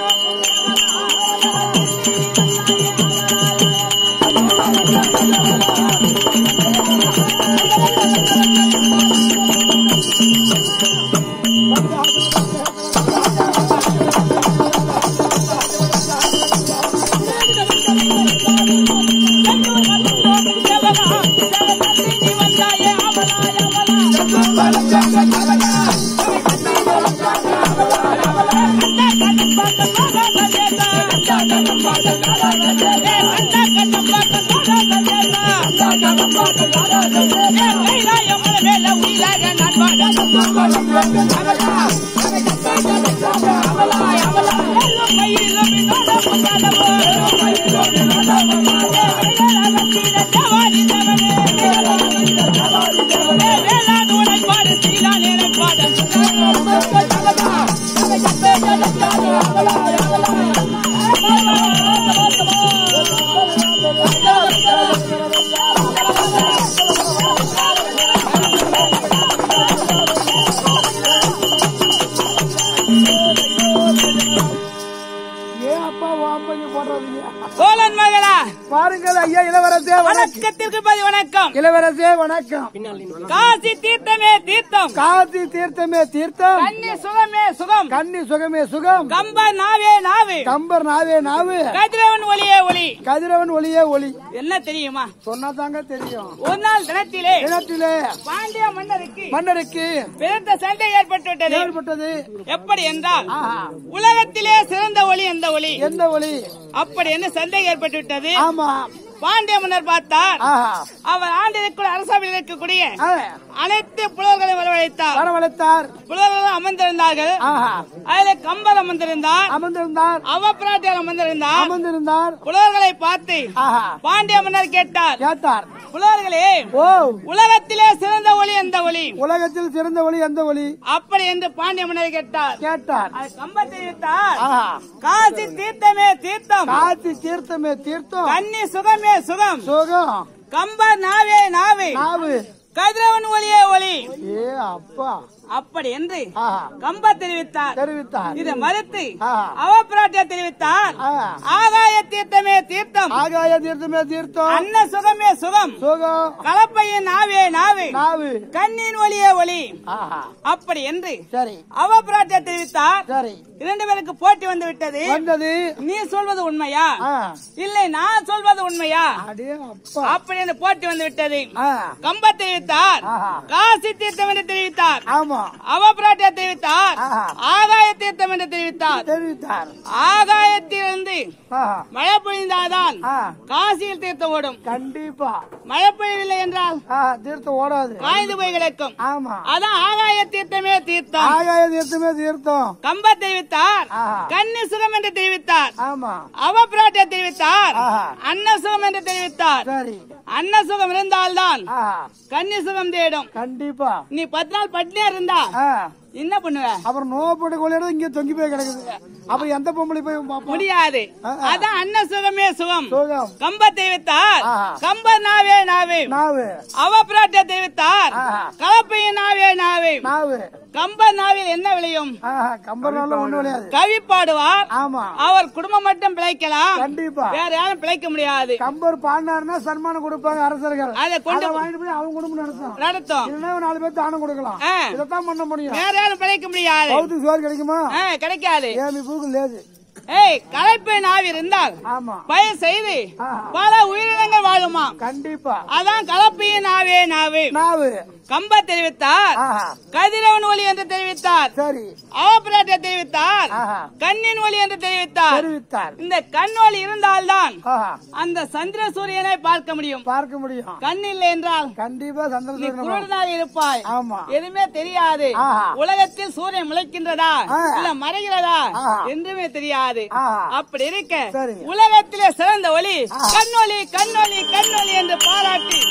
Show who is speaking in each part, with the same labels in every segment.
Speaker 1: ஏன் அப்பா வாம்பங்க போடுறீங்க
Speaker 2: சோழன் மகளா
Speaker 1: பாருங்கள் ஐயா இளவரசே வணக்கம்
Speaker 2: வணக்கத்திற்கு பதி வணக்கம்
Speaker 1: இளவரசே வணக்கம்
Speaker 2: காசி தீர்த்தமே தீர்த்தம்
Speaker 1: காசி தீர்த்தமே தீர்த்தம்
Speaker 2: கண்ணி சுகமே சுகம்
Speaker 1: கன்னி சுகமே சுகம்
Speaker 2: கம்ப நாவே நாவு
Speaker 1: கம்பர் நாவே நாவு
Speaker 2: கதிரவன் ஒளியே ஒளி
Speaker 1: கதிரவன் ஒளியே ஒளி
Speaker 2: என்ன தெரியுமா
Speaker 1: சொன்னா தாங்க தெரியும்
Speaker 2: ஒரு நாள் தினத்திலே
Speaker 1: தினத்திலே
Speaker 2: பாண்டிய மன்னருக்கு
Speaker 1: மன்னருக்கு
Speaker 2: பெருத்த சண்டை ஏற்பட்டு விட்டது
Speaker 1: ஏற்பட்டது
Speaker 2: எப்படி என்றால்
Speaker 1: ஆஹா.
Speaker 2: உலகத்திலே சிறந்த ஒளி எந்த ஒளி
Speaker 1: எந்த ஒளி
Speaker 2: அப்படி என்ன சண்டை ஏற்பட்டு விட்டது
Speaker 1: ஆமா
Speaker 2: பாண்டிய மன்னர் பார்த்தார்
Speaker 1: ஆஹா
Speaker 2: அவர் ஆண்டிற்குள் அரசவையில் இருக்கக்கூடிய
Speaker 1: ஆ,
Speaker 2: அனைத்து புலவர்களையும் வரவழைத்தார்
Speaker 1: வரவழைத்தார்
Speaker 2: புலவர்கள் அமர்ந்திருந்தார்கள்
Speaker 1: ஆஹா
Speaker 2: அதிலே கம்பர் அமர்ந்திருந்தார்
Speaker 1: அமர்ந்திருந்தார்
Speaker 2: அவப்பிராட்டியார் அமர்ந்திருந்தார்
Speaker 1: அமர்ந்திருந்தார்
Speaker 2: புலவர்களை பார்த்து
Speaker 1: ஆஹா
Speaker 2: பாண்டிய மன்னர் கேட்டார்
Speaker 1: கேட்டார்
Speaker 2: புலவர்களே
Speaker 1: ஓ
Speaker 2: உலகத்திலே சிறந்த ஒளி எந்த ஒளி
Speaker 1: உலகத்தில் சிறந்த ஒளி எந்த ஒளி
Speaker 2: அப்படி என்று பாண்டிய மன்னர் கேட்டார்
Speaker 1: கேட்டார்
Speaker 2: அது கம்பர் தெரிவித்தார்
Speaker 1: ஆஹா
Speaker 2: காசி தீர்த்தமே தீர்த்தம்
Speaker 1: காசி தீர்த்தமே தீர்த்தம்
Speaker 2: கன்னி சுகமே சுகம்
Speaker 1: சுகம்
Speaker 2: கம்பர் நாவே நாவே
Speaker 1: நாவு
Speaker 2: கதிரவன் ஒளியே ஒளி
Speaker 1: ஏ அப்பா
Speaker 2: அப்படி என்று
Speaker 1: ஆஹா
Speaker 2: கம்பர் தெரிவித்தார்
Speaker 1: தெரிவித்தார்
Speaker 2: இதை மறுத்து
Speaker 1: ஆஹா.
Speaker 2: அவப்பிராட்டியார் தெரிவித்தார்
Speaker 1: ஆஹா.
Speaker 2: ஆகாய தீர்த்தமே தீர்த்தம்
Speaker 1: ஆகாய தீர்த்தமே தீர்த்தம்
Speaker 2: அன்ன சுகமே சுகம்
Speaker 1: சுகம்
Speaker 2: கலப்பையின் நாவே நாவே
Speaker 1: நாவு
Speaker 2: கண்ணின் ஒளியே ஒளி
Speaker 1: ஆஹா
Speaker 2: அப்படி என்று
Speaker 1: சரி
Speaker 2: அவப்பிராட்டியார் தெரிவித்தார்
Speaker 1: சரி
Speaker 2: இரண்டு பேருக்கு போட்டி வந்து விட்டது
Speaker 1: வந்தது
Speaker 2: நீ சொல்வது உண்மையா
Speaker 1: ஆ
Speaker 2: இல்லை நான் சொல்வது உண்மையா
Speaker 1: அடே அப்பா
Speaker 2: அப்படி என்று போட்டி வந்து விட்டது
Speaker 1: ஆ
Speaker 2: கம்ப தெரிவித்தார்
Speaker 1: ஆஹா.
Speaker 2: காசி தீர்த்தம் என்று தெரிவித்தார்
Speaker 1: ஆமா
Speaker 2: அவபிராட்டியார் தெரிவித்தார்
Speaker 1: ஆஹா.
Speaker 2: ஆகாய தீர்த்தம் என்று தெரிவித்தார்
Speaker 1: தெரிவித்தார்
Speaker 2: ஆகாயத்திலிருந்து
Speaker 1: ஆஹா
Speaker 2: மழை பொழிந்தால்தான்
Speaker 1: ஆ
Speaker 2: காசியில் தீர்த்தம் ஓடும்
Speaker 1: கண்டிப்பா
Speaker 2: மழை பொழியவில்லை என்றால்
Speaker 1: ஆ தீர்த்தம் ஓடாது
Speaker 2: காய்ந்து போய் கிடக்கும்
Speaker 1: ஆமா
Speaker 2: அதான் ஆகாய தீர்த்தமே தீர்த்தம்
Speaker 1: ஆகாய தீர்த்தமே தீர்த்தம்
Speaker 2: கம்ப தெரிவித்தார்
Speaker 1: ஆஹா.
Speaker 2: கன்னி சுகம் என்று தெரிவித்தார்
Speaker 1: ஆமா
Speaker 2: அவபிராட்டிய தெரிவித்தார்
Speaker 1: ஆஹா.
Speaker 2: அன்ன சுகம் என்று தெரிவித்தார்
Speaker 1: சரி
Speaker 2: அன்ன சுகம் இருந்தால்தான்
Speaker 1: ஆஹா
Speaker 2: கன்னி சுகம் தேடும்
Speaker 1: கண்டிப்பா
Speaker 2: நீ பத்து நாள் பட்னியா இருந்தா
Speaker 1: ஆ
Speaker 2: என்ன பண்ணுவ
Speaker 1: அப்புறம் நோப்பட்டு கொள்ளையிட இங்க தொங்கி போய் கிடக்குது அப்ப எந்த பொம்பளை போய் பாப்போம்
Speaker 2: முடியாது
Speaker 1: ஆ, ஆ.
Speaker 2: அதான் அன்ன சுகமே சுகம்
Speaker 1: சுகம்
Speaker 2: கம்ப தெரிவித்தார்
Speaker 1: ஆஹா.
Speaker 2: கம்ப நாவே நாவே
Speaker 1: நாவு
Speaker 2: அவபிராட்டிய தெரிவித்தார்
Speaker 1: ஆஹா.
Speaker 2: கலப்பையின் நாவே நாவே
Speaker 1: நாவு
Speaker 2: கம்ப நாவில் என்ன விளையும்
Speaker 1: ஆஹா கம்பர்னால ஒண்ணு விளையாது
Speaker 2: கவி பாடுவார்
Speaker 1: ஆமா
Speaker 2: அவர் குடும்பம் மட்டும் பிழைக்கலாம்
Speaker 1: கண்டிப்பா
Speaker 2: வேற யாரும் பிழைக்க முடியாது
Speaker 1: கம்பர் பாடினாருன்னா சன்மானம் கொடுப்பாங்க அரசர்கள்
Speaker 2: அதை கொண்டு
Speaker 1: அதை வாங்கிட்டு போய் அவங்க குடும்பம் நடத்தும்
Speaker 2: நடத்தும்
Speaker 1: இல்லைன்னா ஒரு நாலு பேர் தானம் கொடுக்கலாம்
Speaker 2: ஆ.
Speaker 1: இதைத்தான் பண்ண முடியும்
Speaker 2: வேற யாரும் பிழைக்க முடியாது
Speaker 1: பௌத்து சோறு கிடைக்குமா
Speaker 2: ஆ, கிடைக்காது
Speaker 1: ஏமி பூக்கு லேது
Speaker 2: ஏய் களைப்பு நாவி இருந்தால்
Speaker 1: ஆமா
Speaker 2: பயிர் செய்து
Speaker 1: ஆஹா.
Speaker 2: பல உயிரினங்கள் வாழுமா
Speaker 1: கண்டிப்பா
Speaker 2: அதான் கலப்பையின் நாவே நாவே
Speaker 1: நாவு
Speaker 2: கம்ப தெரிவித்தார்
Speaker 1: ஆஹா
Speaker 2: கதிரவன் ஒளி என்று தெரிவித்தார்
Speaker 1: சரி
Speaker 2: அவபிராட்டிய தெரிவித்தார்
Speaker 1: ஆஹா
Speaker 2: கண்ணின் ஒளி என்று தெரிவித்தார்
Speaker 1: தெரிவித்தார்
Speaker 2: இந்த கண் ஒளி இருந்தால்தான்
Speaker 1: ஆஹா
Speaker 2: அந்த சந்திர சூரியனை பார்க்க முடியும்
Speaker 1: பார்க்க முடியும்
Speaker 2: கண் இல்லை என்றால்
Speaker 1: கண்டிப்பா
Speaker 2: நீ
Speaker 1: சந்திரசேகரன்
Speaker 2: குருடனாக இருப்பாய்
Speaker 1: ஆமா
Speaker 2: எதுவுமே தெரியாது
Speaker 1: ஆஹா.
Speaker 2: உலகத்தில் சூரியன் முளைக்கின்றதா
Speaker 1: ஆ.
Speaker 2: இல்ல மறைகிறதா
Speaker 1: ஆஹா.
Speaker 2: என்றுமே தெரியாது
Speaker 1: ஆஹா.
Speaker 2: அப்படி இருக்க
Speaker 1: சரி.
Speaker 2: உலகத்திலே சிறந்த ஒளி கண்ணொளி கண்ணொளி கண்ணொளி என்று பாராட்டி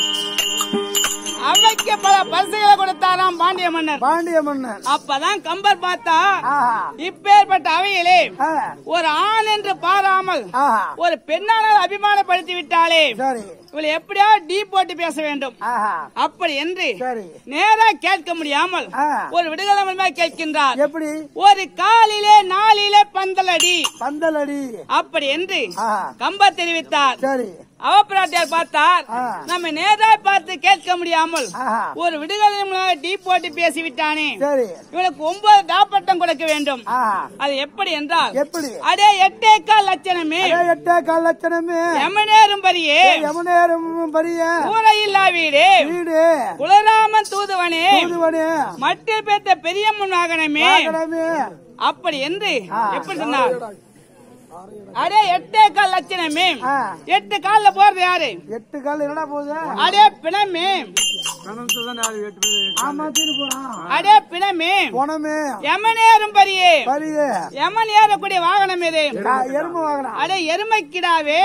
Speaker 2: அவைக்கு பல பரிசுகளை கொடுத்தாராம் பாண்டிய மன்னர்
Speaker 1: பாண்டிய மன்னன்
Speaker 2: அப்பதான் கம்பர் பார்த்தா
Speaker 1: ஆஹா
Speaker 2: இப்பேற்பட்ட அவையிலே
Speaker 1: ஆ.
Speaker 2: ஒரு ஆண் என்று பாராமல்
Speaker 1: ஆஹா
Speaker 2: ஒரு பெண்ணான அபிமானப்படுத்தி விட்டாலே
Speaker 1: சரி
Speaker 2: இவளை எப்படியா டீ போட்டு பேச வேண்டும்
Speaker 1: ஆஹா
Speaker 2: அப்படி என்று
Speaker 1: சரி
Speaker 2: நேரா கேட்க முடியாமல்
Speaker 1: ஆ.
Speaker 2: ஒரு விடுதலை கேட்கின்றார்
Speaker 1: எப்படி
Speaker 2: ஒரு காலிலே நாளிலே பந்தலடி
Speaker 1: பந்தலடி
Speaker 2: அப்படி என்று
Speaker 1: ஆ,
Speaker 2: கம்ப தெரிவித்தார்
Speaker 1: சரி
Speaker 2: அவப்பிராட்டியார் பார்த்தார்
Speaker 1: ஆ.
Speaker 2: நம்ம நேராய் பார்த்து கேட்க முடியாமல்
Speaker 1: ஆஹா.
Speaker 2: ஒரு விடுதலை மூலமாக டீ போட்டு பேசிவிட்டானே
Speaker 1: சரி
Speaker 2: இவனுக்கு ஒன்பது டாப்பட்டம் கொடுக்க வேண்டும்
Speaker 1: ஆஹா.
Speaker 2: அது எப்படி என்றால்
Speaker 1: எப்படி
Speaker 2: அடே எட்டே கால் லட்சணமே
Speaker 1: அதே எட்டே கால் லட்சணமே
Speaker 2: எமனேறும் பரியே
Speaker 1: யமுனேரும் பரிய
Speaker 2: கூரையில்லா வீடு
Speaker 1: வீடு
Speaker 2: குலராமன் தூதுவனே
Speaker 1: தூதுவனே
Speaker 2: மட்டில் பேத்த பெரியம்மன் வாகனமே
Speaker 1: வாகனமே
Speaker 2: அப்படி என்று
Speaker 1: ஆ.
Speaker 2: எப்படி சொன்னார் அடே எட்டே கால் லட்சணமே
Speaker 1: ஆ.
Speaker 2: எட்டு கால்ல போறது யாரு
Speaker 1: எட்டு கால் என்னடா போகுது
Speaker 2: அடே பிணமே
Speaker 1: ஆமா தீனு போறான்
Speaker 2: அடே பிணமே
Speaker 1: போனமே
Speaker 2: எமனேறும் பரியே
Speaker 1: பரிய
Speaker 2: எமன் ஏறக்கூடிய வாகனம் இது
Speaker 1: எருமை வாகனம்
Speaker 2: அடே எருமைக்கிடாவே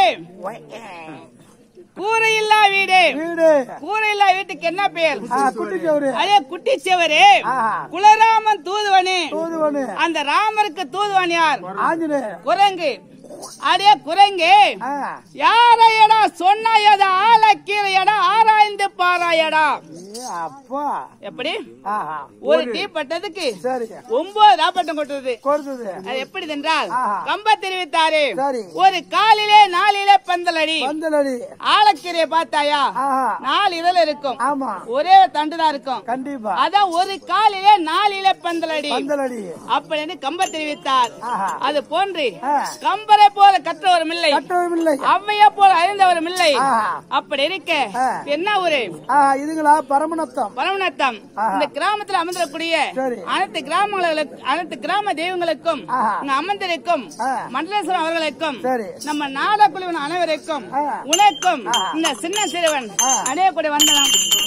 Speaker 2: கூரையில்லா வீடு
Speaker 1: வீடு
Speaker 2: கூரையில்லா வீட்டுக்கு என்ன பெயர்
Speaker 1: ஆ, குட்டி சவுரு
Speaker 2: அதே குட்டி செவரே
Speaker 1: ஆஹா.
Speaker 2: குலராமன் தூதுவனே
Speaker 1: தூதுவனு
Speaker 2: அந்த ராமருக்கு தூதுவன் யார்
Speaker 1: ஆஞ்சநேயர்
Speaker 2: குரங்கு அடே குரங்கு
Speaker 1: ஆ,
Speaker 2: யாரையடா சொன்னாயடா ஆலக்கீரையடா ஆராய்ந்து பாராயடா
Speaker 1: ஏ அப்பா
Speaker 2: எப்படி
Speaker 1: ஆஹா
Speaker 2: ஒரு டீ பட்டதுக்கு
Speaker 1: சரி
Speaker 2: ஒன்பது ராப்பட்டம் கொட்டுறது
Speaker 1: கொடுத்தது
Speaker 2: அது எப்படி என்றால்
Speaker 1: ஆஹா.
Speaker 2: கம்ப தெரிவித்தாரு
Speaker 1: சரி.
Speaker 2: ஒரு காலிலே நாலிலே பந்தலடி
Speaker 1: பந்தலடி
Speaker 2: ஆலக்கீரையை பார்த்தாயா
Speaker 1: ஆஹா
Speaker 2: நாலு இதழ் இருக்கும்
Speaker 1: ஆமா
Speaker 2: ஒரே தண்டு தான் இருக்கும்
Speaker 1: கண்டிப்பா
Speaker 2: அதான் ஒரு காலிலே நாலிலே பந்தலடி
Speaker 1: பந்தலடி
Speaker 2: அப்படின்னு கம்ப தெரிவித்தார்
Speaker 1: ஆஹா
Speaker 2: அது போன்று
Speaker 1: ஆ.
Speaker 2: கம்பரை போல கற்றவரும் இல்லை
Speaker 1: கட்டவும் இல்லை
Speaker 2: அவ்வைய போல அறிந்தவரும் இல்லை
Speaker 1: ஆஹா.
Speaker 2: அப்படி இருக்க
Speaker 1: ஆ.
Speaker 2: என்ன ஒரு
Speaker 1: ஆ இதுங்களா பரமநத்தம்
Speaker 2: பரமநத்தம்
Speaker 1: ஆஹா.
Speaker 2: இந்த கிராமத்துல அமர்ந்திருக்கூடிய
Speaker 1: சரி.
Speaker 2: அனைத்து கிராமங்களுக்கு அனைத்து கிராம தெய்வங்களுக்கும்
Speaker 1: ஆஹா.
Speaker 2: இங்க அமர்ந்திருக்கும்
Speaker 1: ஆ.
Speaker 2: மண்டலேஸ்வரன் அவர்களுக்கும்
Speaker 1: சரி
Speaker 2: நம்ம நாடக்குழுவின் அனைவருக்கும்
Speaker 1: ஆ.
Speaker 2: உனக்கும்
Speaker 1: ஆ.
Speaker 2: இந்த சின்ன சிறுவன்
Speaker 1: ஆ.
Speaker 2: அடையக்கூடிய வந்தனம்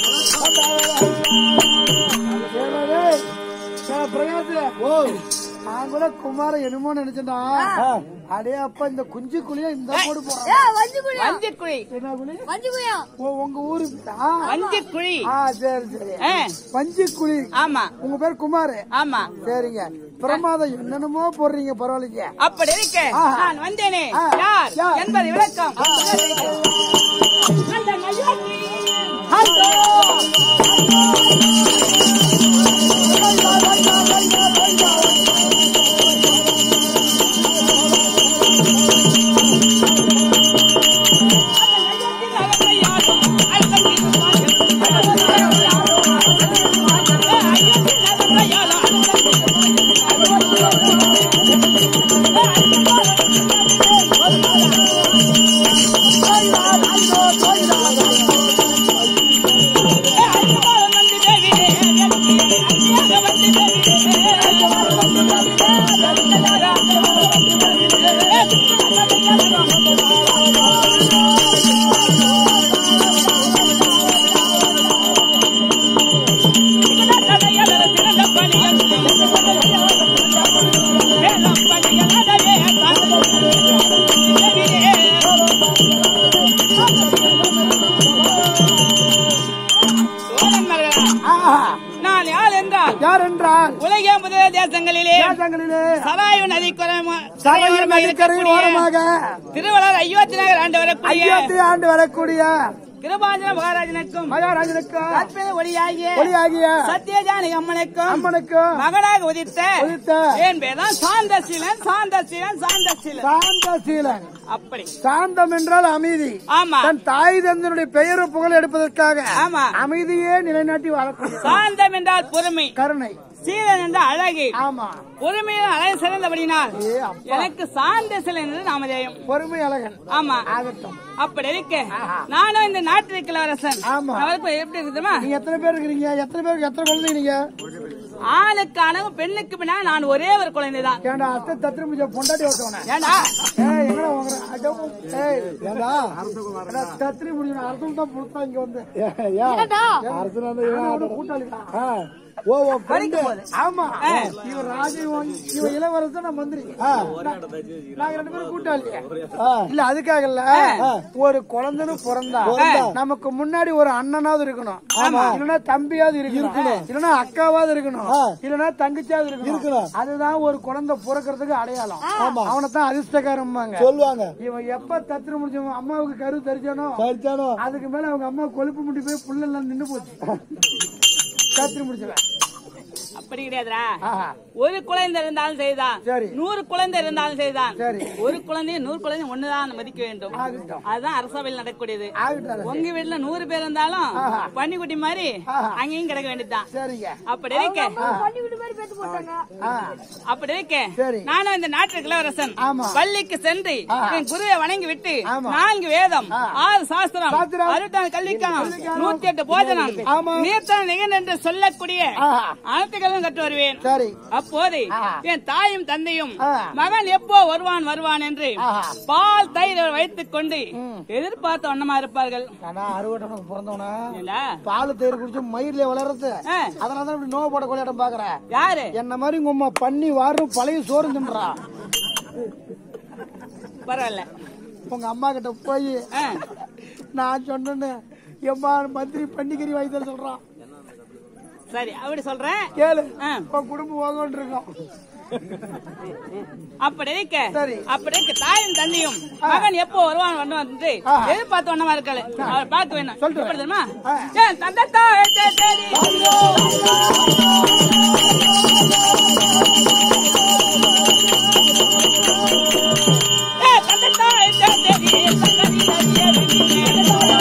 Speaker 1: பிரகாஷ் ஓ நான் கூட குமார என்னமோ நினைச்சேன்டா அடே அப்பா இந்த குஞ்சு குழியா இந்த போடு போறான்
Speaker 2: வஞ்சிக்குழி
Speaker 1: என்ன குழி ஓ உங்க ஊரு ஆ
Speaker 2: வஞ்சிக்குழி
Speaker 1: ஆ, சரி சரி
Speaker 2: ஆ,
Speaker 1: பஞ்சு குழி
Speaker 2: ஆமா
Speaker 1: உங்க பேர் குமார்
Speaker 2: ஆமா
Speaker 1: சரிங்க பிரமாதம் என்னென்னமோ போடுறீங்க பரவாயில்லைங்க
Speaker 2: அப்படி இருக்க
Speaker 1: ஆஹா.
Speaker 2: நான் வந்தேனே
Speaker 1: ஆ.
Speaker 2: யார்
Speaker 1: யார்?
Speaker 2: என்பது விளக்கம் அந்த நயாத்தி.
Speaker 1: ஆஹா.
Speaker 2: நான் யார் என்றால்
Speaker 1: யார் என்றால்
Speaker 2: உலகே முதல் தேசங்களிலே
Speaker 1: தேசங்களிலே
Speaker 2: சராயு நதிக்கரை
Speaker 1: சபையின் நதிக்கரை ஓரமாக
Speaker 2: திருவள்ளார் அயோத்தி நகர் ஆண்டு வரக்கூடிய
Speaker 1: ஐயாத்தி ஆண்டு வரக்கூடிய
Speaker 2: கிருபாஞ்சன மகாராஜனுக்கும்
Speaker 1: மகாராஜனுக்கு
Speaker 2: கற்பனை ஒளியாகிய
Speaker 1: ஒளியாகிய
Speaker 2: சத்யஜானி அம்மனுக்கும்
Speaker 1: அம்மனுக்கு
Speaker 2: மகனாக உதித்த
Speaker 1: உதித்த
Speaker 2: என் பேர்தான் சாந்தசீலன் சாந்தசீலன் சாந்தசீலன்
Speaker 1: சாந்தசீலன்
Speaker 2: அப்படி
Speaker 1: சாந்தம் என்றால் அமைதி
Speaker 2: ஆமா
Speaker 1: தன் தாய் தந்தனுடைய பெயரு புகழ் எடுப்பதற்காக
Speaker 2: ஆமா.
Speaker 1: அமைதியே நிலைநாட்டி வாழக்கூடிய
Speaker 2: சாந்தம் என்றால் பொறுமை
Speaker 1: கருணை
Speaker 2: சீலன் என்றால் அழகு
Speaker 1: ஆமா
Speaker 2: பொறுமையில் அழகு சிறந்தபடினால்
Speaker 1: ஏ அப்பா
Speaker 2: எனக்கு சாந்த சிலன் என்று நாமதேயம்
Speaker 1: பொறுமை அழகன்
Speaker 2: ஆமா
Speaker 1: ஆகட்டும்
Speaker 2: அப்படி இருக்க நானும் இந்த நாட்டு இளவரசன்
Speaker 1: ஆமா.
Speaker 2: அவருக்கு எப்படி இருக்குதுமா
Speaker 1: நீங்க எத்தனை பேர் இருக்கிறீங்க எத்தனை பேருக்கு எத்தனை குழந்தைங்க நீங்க
Speaker 2: ஆணுக்கு ஆணவம் பெண்ணுக்கு பெண்ணா நான் ஒரே ஒரு குழந்தைதான்
Speaker 1: ஏன்டா அத்தை தத்திரி முடிஞ்ச பொண்டாட்டி ஓட்டவன
Speaker 2: ஏண்டா
Speaker 1: ஏய் எங்கடா வாங்குற அடோ ஏய் ஏண்டா ஏடா, தத்திரி முடிஞ்ச அர்த்தம் தான் புடுத்தா இங்க வந்து அர்த்தம் கூட்டாளிடா ஓ ஓ friend. ஆமா இவன் ராஜீவன் இவன் இளவரசன் நான் மந்திரி நாங்க ரெண்டு பேரும் கூட்டாளி இல்ல அதுக்காக இல்ல ஒரு குழந்தைன்னு பிறந்தா நமக்கு முன்னாடி ஒரு அண்ணனாவது இருக்கணும் இல்லன்னா தம்பியாவது இருக்கணும் இல்லன்னா அக்காவாவது இருக்கணும் இல்லன்னா தங்கச்சியாவது இருக்கணும் அதுதான் ஒரு குழந்தை பிறக்கிறதுக்கு அடையாளம் அவனை தான் அதிர்ஷ்டக்காரம்பாங்க
Speaker 3: சொல்லுவாங்க
Speaker 1: இவன் எப்ப தத்திர முடிஞ்சவன் அம்மாவுக்கு கரு தரிச்சானோ
Speaker 3: சரிச்சானோ
Speaker 1: அதுக்கு மேல அவங்க அம்மா கொழுப்பு முட்டி போய் புள்ள எல்லாம் நின்னு போச்சு கத்திரி முடிச்சவன்
Speaker 2: அப்படி கிடையாதுடா
Speaker 1: ஆஹா.
Speaker 2: ஒரு குழந்தை இருந்தாலும் செய்தான்
Speaker 1: சரி.
Speaker 2: நூறு குழந்தை இருந்தாலும் செய்தான்
Speaker 1: சரி.
Speaker 2: ஒரு குழந்தையும் நூறு குழந்தையும் ஒண்ணுதான் மதிக்க வேண்டும்
Speaker 1: ஆகட்டும்.
Speaker 2: அதுதான் அரசவையில் நடக்கக்கூடியது
Speaker 1: ஆகட்டும் அரசே.
Speaker 2: உங்க வீட்டுல நூறு பேர் இருந்தாலும்
Speaker 1: ஆஹா.
Speaker 2: பன்னிக்குட்டி மாதிரி
Speaker 1: ஆஹா.
Speaker 2: அங்கேயும் கிடக்க வேண்டியதுதான்
Speaker 1: சரிங்க
Speaker 2: அப்படி இருக்க
Speaker 1: ஆ,
Speaker 2: அப்படி இருக்க
Speaker 1: சரி.
Speaker 2: நானும் இந்த நாட்டு இளவரசன்
Speaker 1: ஆமா.
Speaker 2: பள்ளிக்கு சென்று
Speaker 1: ஆஹா.
Speaker 2: என் குருவை வணங்கி விட்டு
Speaker 1: ஆமா.
Speaker 2: நான்கு வேதம்
Speaker 1: ஆ.
Speaker 2: ஆறு சாஸ்திரம்
Speaker 1: சாஸ்திரம்.
Speaker 2: அறுபத்தாறு கல்விக்கானம்
Speaker 1: கல்விக்கானம்.
Speaker 2: நூத்தி எட்டு போஜனம்
Speaker 1: ஆமா.
Speaker 2: நீர்த்தன நிகழ் என்று சொல்லக்கூடிய
Speaker 1: ஆஹா.
Speaker 2: அனைத்துகளும் கற்று வருவேன்
Speaker 1: சரி
Speaker 2: அப்போது
Speaker 1: ஆஹா.
Speaker 2: என் தாயும் தந்தையும்
Speaker 1: ஆ.
Speaker 2: மகன் எப்போ வருவான் வருவான் என்று
Speaker 1: ஆஹா.
Speaker 2: பால் தயிர் வைத்துக் கொண்டு
Speaker 1: ம்.
Speaker 2: எதிர்பார்த்த வண்ணமா இருப்பார்கள்
Speaker 1: ஆனா அறுவட்டனுக்கு பிறந்தவனா
Speaker 2: இல்ல?
Speaker 1: பால் தயிர் குடிச்சு மயிர்ல வளர்றது
Speaker 2: ஆ.
Speaker 1: அதனால தான் இப்படி நோவு போட கொள்ளையாட்டம் பாக்குற
Speaker 2: யாரு
Speaker 1: என்ன மாதிரி உங்க அம்மா பண்ணி வாரும் பழைய சோறு தின்றா
Speaker 2: பரவாயில்ல
Speaker 1: உங்க அம்மா கிட்ட போய்
Speaker 2: ஆ.
Speaker 1: நான் சொன்னேன்னு எம்மா மந்திரி பன்னிக்கறி வாங்கி தர சொல்றான்
Speaker 2: சரி அப்படி சொல்றேன்
Speaker 1: கேளு
Speaker 2: ஆ.
Speaker 1: உன் குடும்பம் வாங்கன்னு இருக்கோம்
Speaker 2: அப்படி இருக்க
Speaker 1: சரி.
Speaker 2: அப்படி இருக்க தாயும் தந்தையும் மகன் எப்போ வருவான் வந்து வந்து
Speaker 1: ஆ.
Speaker 2: எதிர்பார்த்த வண்ணமா இருக்காரு அவர் பார்க்க வேணும்
Speaker 1: சொல்றேன்.
Speaker 2: எப்படி தெரியுமா
Speaker 1: ஆ.
Speaker 2: ஏன் தந்தை தாய் தேடி ஏய், தந்தை தாய் தேடி சங்கரி நதியே விதியே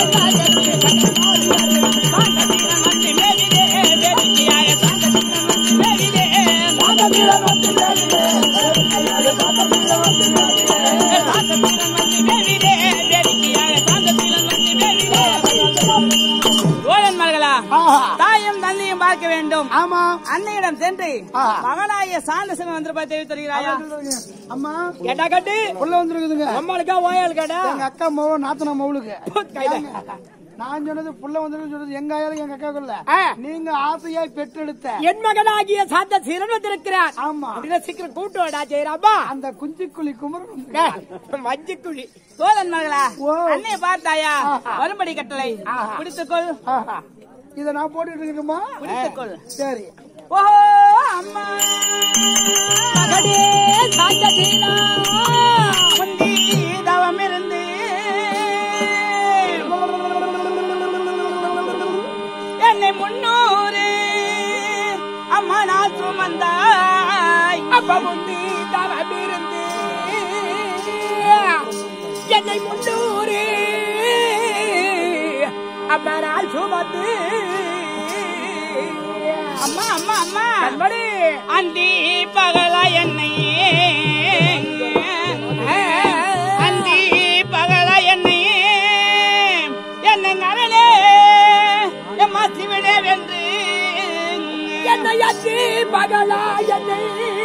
Speaker 2: தோழன்மார்களா
Speaker 1: ஆஹா.
Speaker 2: தாயும் தந்தையும் பார்க்க வேண்டும்
Speaker 1: ஆமா
Speaker 2: அன்னையிடம் சென்று
Speaker 1: ஆஹா.
Speaker 2: மகனாகிய சாந்த சிவன் வந்திருப்பா தெரிவித்திருக்கிறாயா
Speaker 1: அம்மா
Speaker 2: கேட்டா கட்டு
Speaker 1: உள்ள வந்துருக்குதுங்க
Speaker 2: அம்மாளுக்கா ஓயால் கேட்டா
Speaker 1: எங்க அக்கா மவ நாத்தனா மவளுக்கு நான் சொன்னது புள்ள வந்து சொன்னது எங்க ஆயாலும் எங்க அக்கா இல்ல
Speaker 2: ஆ.
Speaker 1: நீங்க ஆசையாய் பெற்றெடுத்த
Speaker 2: என் மகனாகிய சாந்த சீரன் வந்திருக்கிறார்
Speaker 1: ஆமா
Speaker 2: சீக்கிரம் கூட்டு வாடா ஜெயராமா
Speaker 1: அந்த குஞ்சிக்குழி குமரன்
Speaker 2: மஞ்சக்குழி சோதன் மகளா
Speaker 1: ஓ.
Speaker 2: அன்னைய பார்த்தாயா
Speaker 1: ஆஹா.
Speaker 2: வரும்படி கட்டளை
Speaker 1: ஆஹா.
Speaker 2: பிடித்துக்கொள்
Speaker 1: ஆஹா. இத நான் போட்டுட்டு இருக்கணுமா
Speaker 2: பிடித்துக்கொள்
Speaker 1: சரி
Speaker 2: ஓஹோ அம்மா மகனே சாந்த சீலா முந்தி தவம் இருந்து என்னை முன்னூறு அம்மா நான் சுமந்தாய் அப்ப முந்தி தவம் இருந்து என்னை முன்னூறு அம்மா நான் சுமந்து அம்மா அம்மா அம்மா கண்மணி அந்தி பகலா என்னை அந்தி பகலா என்னை என்னை அரணே எம்மா சிவனே வென்று என்னை அந்தி பகலா என்னை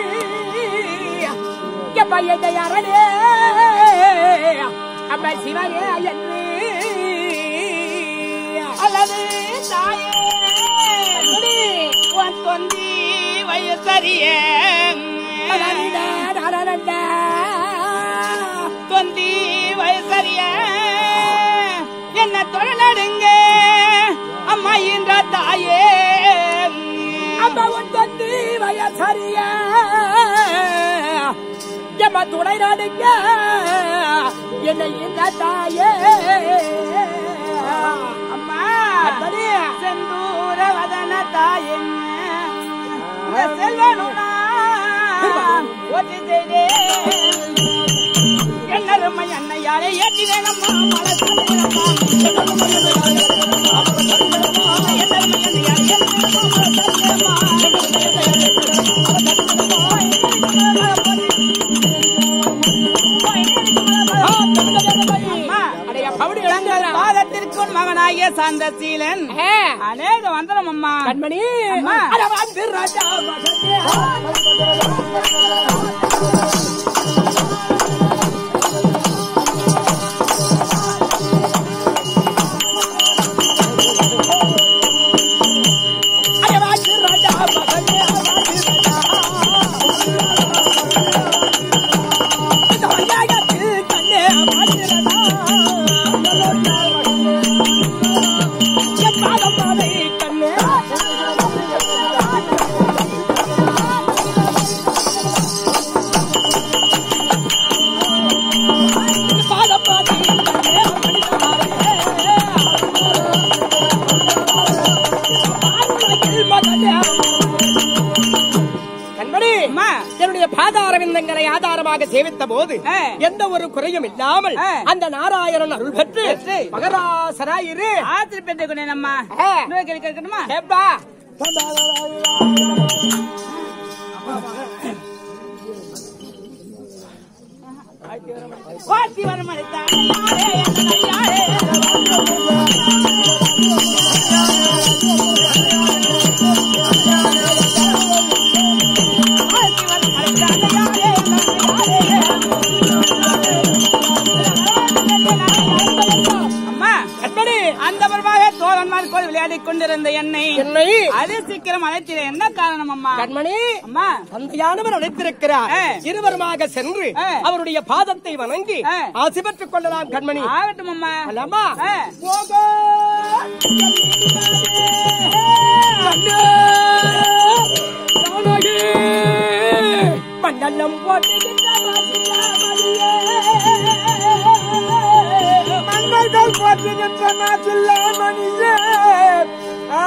Speaker 2: எம்மா என்னை அரணே அம்மா சிவனே என்று அல்லது தாயே உன் தொந்தி வயசறிய தொந்தி வயசறிய என்ன தொழிலடுங்க அம்மா என்ற தாயே அம்மா உன் தொந்தி வயசறிய எம்ம துணை நடுங்க என்னை இந்த தாயே அம்மா செந்தூர வதன தாயே இந்த செல்வனும் நான் ஒற்றி செய்தேன் என்னருமை அன்னையாலே ஏற்றினேன் அம்மா மலை பாதத்திற்குள் மகனாகிய சாந்தசீலன் அநேக வந்தனம் அம்மா கண்மணி அம்மா வந்து ராஜா கண்ணே
Speaker 3: முறையாக சேவித்த போது
Speaker 2: ஆ.
Speaker 3: எந்த ஒரு குறையும் இல்லாமல்
Speaker 2: ஆ.
Speaker 3: அந்த நாராயணன் அருள் பெற்று
Speaker 2: பெற்று.
Speaker 3: மகராசராயிரு
Speaker 2: ஆத்திரி பெற்ற கொண்டே நம்ம
Speaker 3: ஆ.
Speaker 2: இன்னொரு கேள்வி கேட்கணுமா
Speaker 3: கேப்பா
Speaker 2: வாத்தி வரமளித்தார் ஐயாரே, எங்கள் ஐயாரே. வாத்தி வரமளித்தார் ஐயாரே, எங்கள் ஐயாரே. அம்மா
Speaker 3: கண்மணி
Speaker 2: அந்த பரவாக தோழன்மார் கோல் விளையாடிக் கொண்டிருந்த என்னை
Speaker 3: என்னை
Speaker 2: அது சீக்கிரம் அழைத்திட என்ன காரணம் அம்மா
Speaker 3: கண்மணி
Speaker 2: அம்மா
Speaker 3: தந்தையானவர் அழைத்திருக்கிறார்
Speaker 2: ஆ.
Speaker 3: இருவருமாக சென்று
Speaker 2: ஆ.
Speaker 3: அவருடைய பாதத்தை வணங்கி
Speaker 2: ஆ.
Speaker 3: ஆசி பெற்றுக் கொள்ளலாம் கண்மணி
Speaker 2: ஆகட்டும் அம்மா
Speaker 3: அல்லம்மா
Speaker 2: ஆ.
Speaker 3: போகோ கண்ணே, ஜானகி, மண்டலம் போட்டுகின்ற மாசில்லாமணியே. மன்னர்கள் போற்றுகின்ற மாசில்லாமணியே. ஆ.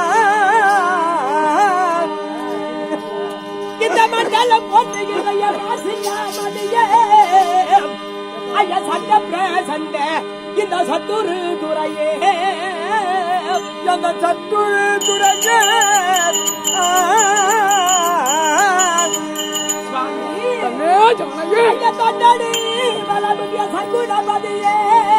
Speaker 3: இந்த மண்டலம் போட்டுகின்ற என் மாசில்லாமணியே. ஐயா சண்ட பிரசண்ட இந்த சத்துரு துறையே அந்த சத்துரு துறையே ஆ. ஐயா தொண்டடி வலமுடிய சங்குணபதியே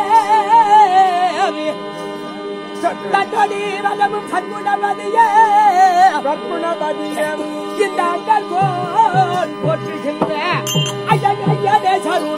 Speaker 3: தண்டடி வலமும் சங்குணபதியே சங்குணபதியே இந்த அண்டர் கோல் போற்றுகின்ற ஐயா ஐயனே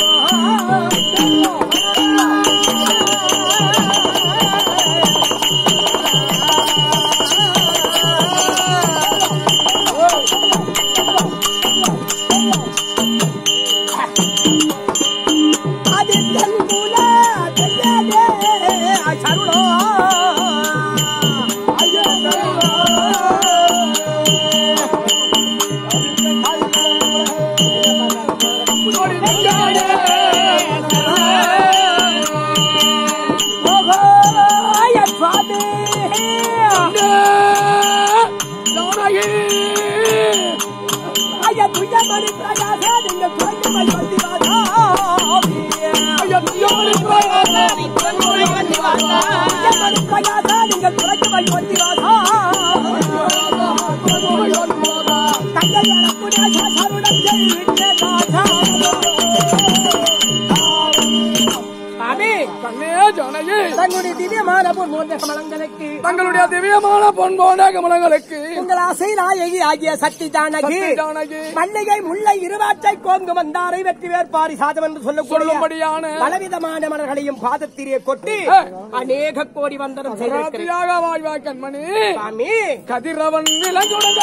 Speaker 3: தங்களுடைய திவ்யமான பொன்மோந்த கமலங்களுக்கு
Speaker 4: தங்களுடைய திவ்யமான பொன்போன கமலங்களுக்கு
Speaker 3: உங்கள் ஆசை நாயகி ஆகிய சக்தி ஜானகி
Speaker 4: சக்தி ஜானகி
Speaker 3: மல்லிகை முல்லை இருவாற்றை கோங்கு வந்தாரை வெற்றி வேற்பாரி சாதம் என்று சொல்லக்கூடிய
Speaker 4: சொல்லும்படியான
Speaker 3: பலவிதமான மலர்களையும் பாதத்திலே கொட்டி
Speaker 4: ஆ.
Speaker 3: அநேக கோடி வந்தனம் செய்திருக்கிறேன்
Speaker 4: ராத்திரியாக வாழ்வா கண்மணி
Speaker 3: சாமி
Speaker 4: கதிரவன் விலங்குடன்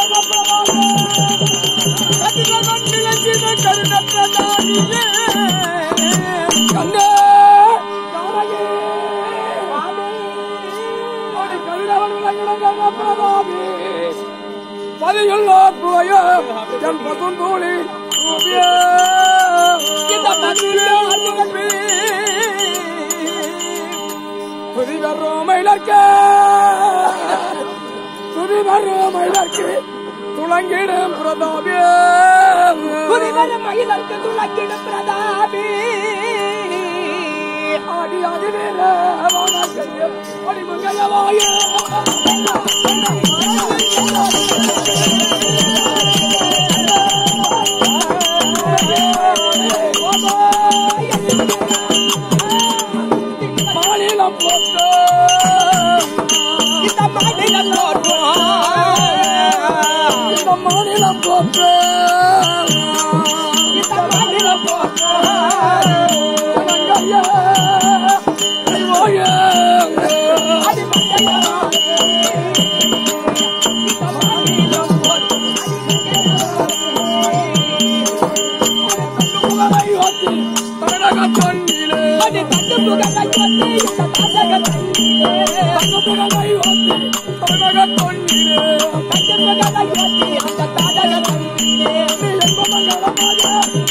Speaker 4: கதிரவன் விளங்கின கருணப்பிரதானியே கண்ணே ஜானகி ஓடி கதிரவன் விளங்கின கருணப்பிரதானி பதியுள்ள புலைய என் பசுந்தூளி ரூபியே இந்த பதிலே அருள்வே துதி வரும் மயிலர்க்க துதி வரும் மயிலர்க்கு துளங்கிடும் பிரதாபே
Speaker 3: புரிவரும் மயிலர்க்கு துளக்கிடும் பிரதாபி
Speaker 4: ஆடி அதிலே வானக்கையில் அடிமங்கையவாய மாநிலம் போட்டு
Speaker 3: இந்த மாநிலம் தோற்றுவோம்
Speaker 4: இந்த மாநிலம் போட்டு
Speaker 3: இந்த மாநிலம் போற்றுவோம்
Speaker 4: மங்கைய ஐயோயே புகழை ஓட்டி தமிழக தொண்டிலே தங்க புகழை ஓட்டி தமிழக தொண்டிலே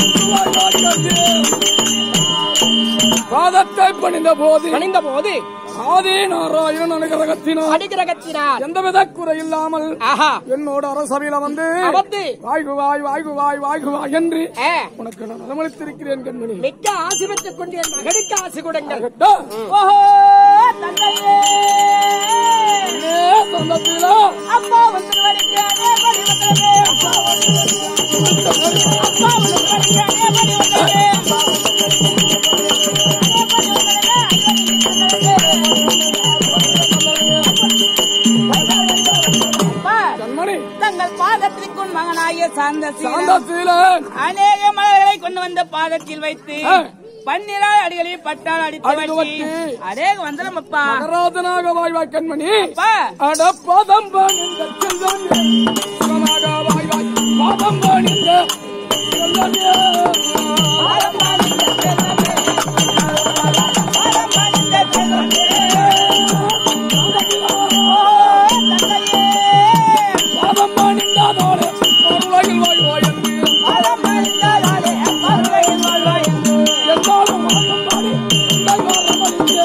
Speaker 4: பாதத்தை பணிந்த போது
Speaker 3: பணிந்த போது
Speaker 4: ஆதி நாராயணன் அனுகிரகத்தினால்
Speaker 3: அடிகிரகத்தினார்
Speaker 4: எந்தவித குறை இல்லாமல்
Speaker 3: ஆஹா
Speaker 4: என்னோட அரசவையில வந்து
Speaker 3: அமர்ந்து
Speaker 4: வாய்குவாய் வாய்குவாய் வாய்குவாய் என்று
Speaker 3: ஆ,
Speaker 4: உனக்கு நான் நலமளித்திருக்கிறேன் கண்மணி
Speaker 3: மிக்க ஆசி பெற்றுக் கொண்டு என் மகனுக்கு ஆசி கொடுங்கள்
Speaker 4: கேட்டா?
Speaker 3: ஓஹோ தந்தையே
Speaker 4: ஏ சொந்தத்திலா?
Speaker 3: அப்பா வந்து வருகிறானே படி வந்தனே அப்பா வந்து அப்பா வந்து வருகிறானே படி வந்தனே அப்பா வந்து அப்பா,
Speaker 4: கண்மணி
Speaker 2: தங்கள் பாதத்திற்கும் மகனாகிய சாந்த
Speaker 4: சாந்தசீலன்
Speaker 2: அநேக மலர்களை கொண்டு வந்த பாதத்தில் வைத்து
Speaker 4: ஆ.
Speaker 2: பன்னிரால் அடிகளில் பட்டால் அடித்து
Speaker 4: அடித்து
Speaker 2: வச்சு
Speaker 4: வச்சு.
Speaker 2: அநேக வந்தனம் அப்பா
Speaker 4: மகராஜனாக வாய்வாய் கண்மணி
Speaker 2: அப்பா
Speaker 4: அட பதம் பணிந்த செல்வமே சிவனாக வாய்வாய் பதம் பணிந்த செல்வமே பதம் பணிந்ததோடு பொருளையில் வாய்வாய் என்று என்னாலும் வாழும் பாடி உங்கள் வரமளித்தே.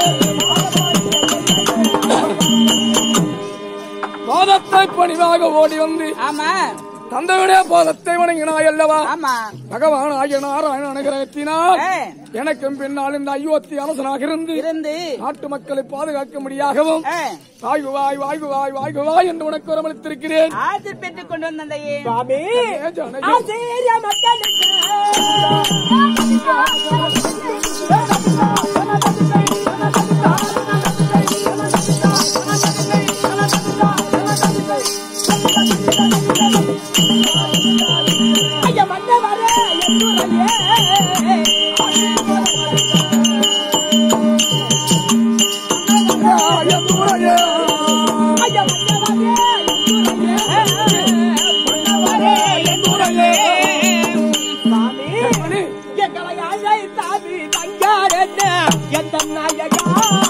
Speaker 4: பாதத்தை பணிவாக ஓடி வந்து
Speaker 2: ஆமா
Speaker 4: தந்தையுடைய பாதத்தை வணங்கினாய் அல்லவா
Speaker 2: ஆமா
Speaker 4: பகவான் ஆகிய நாராயண அனுகிரகத்தினால்
Speaker 2: ஏ,
Speaker 4: எனக்கும் பின்னால் இந்த அயோத்தி அரசனாக இருந்து
Speaker 2: இருந்து
Speaker 4: நாட்டு மக்களை பாதுகாக்கும்படியாகவும்
Speaker 2: ஏ,
Speaker 4: வாய்குவாய் வாய்குவாய் வாய்குவாய் என்று உனக்கு வரமளித்திருக்கிறேன்
Speaker 2: ஆசி பெற்றுக் கொண்டு வந்த தந்தையே
Speaker 3: சுவாமி
Speaker 4: ஏ ஜனகி,
Speaker 3: ஆசிரிய மக்களுக்கு ஐயா மன்னவரே என்னுரையே
Speaker 4: ஆயத்துறையே,
Speaker 3: ஐயா மன்னவரே என்னுரையே
Speaker 4: ஆயத்துறையே.
Speaker 3: சுவாமி
Speaker 4: மணி,
Speaker 3: எங்களை அழைத்தாவி தங்காரென்ன எந்த நாயகா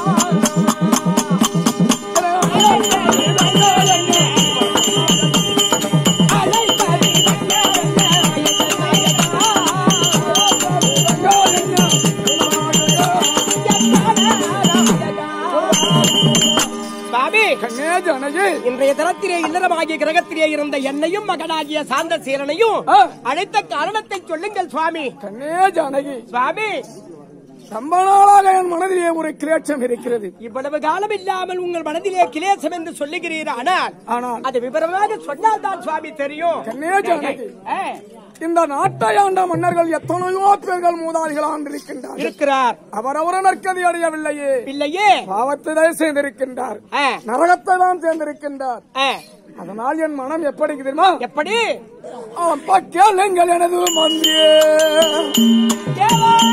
Speaker 3: பாபி
Speaker 4: கண்ணே ஜனகி,
Speaker 3: இன்றைய தினத்திலே இல்லறமாகிய கிரகத்திலே இருந்த என்னையும் மகனாகிய சாந்த சீலனையும்
Speaker 4: ஆ.
Speaker 3: அழைத்த காரணத்தை சொல்லுங்கள் சுவாமி
Speaker 4: கண்ணே ஜானகி
Speaker 3: சுவாமி
Speaker 4: ரொம்ப நாளாக என் மனதிலே ஒரு கிளேட்சம் இருக்கிறது
Speaker 3: இவ்வளவு காலம் இல்லாமல் உங்கள் மனதிலே கிளேசம் என்று சொல்லுகிறீர் ஆனால்
Speaker 4: ஆனால்
Speaker 3: அது விவரமாக சொன்னால் தான் சுவாமி தெரியும்
Speaker 4: கண்ணே ஜானகி
Speaker 3: ஆ,
Speaker 4: இந்த நாட்டை ஆண்ட மன்னர்கள் எத்தனையோ பேர்கள் மூதாதிகள் ஆண்டிருக்கின்றார்
Speaker 3: இருக்கிறார்
Speaker 4: அவரவர நற்கதி அடையவில்லையே
Speaker 3: இல்லையே
Speaker 4: பாவத்தை சேர்ந்திருக்கின்றார்
Speaker 3: ஆ,
Speaker 4: நரகத்தை தான் சேர்ந்திருக்கின்றார்
Speaker 3: ஆ,
Speaker 4: அதனால் என் மனம் எப்படி இருக்கு தெரியுமா
Speaker 3: எப்படி
Speaker 4: அப்பா கேளுங்கள் எனது மந்தியே
Speaker 3: தேவா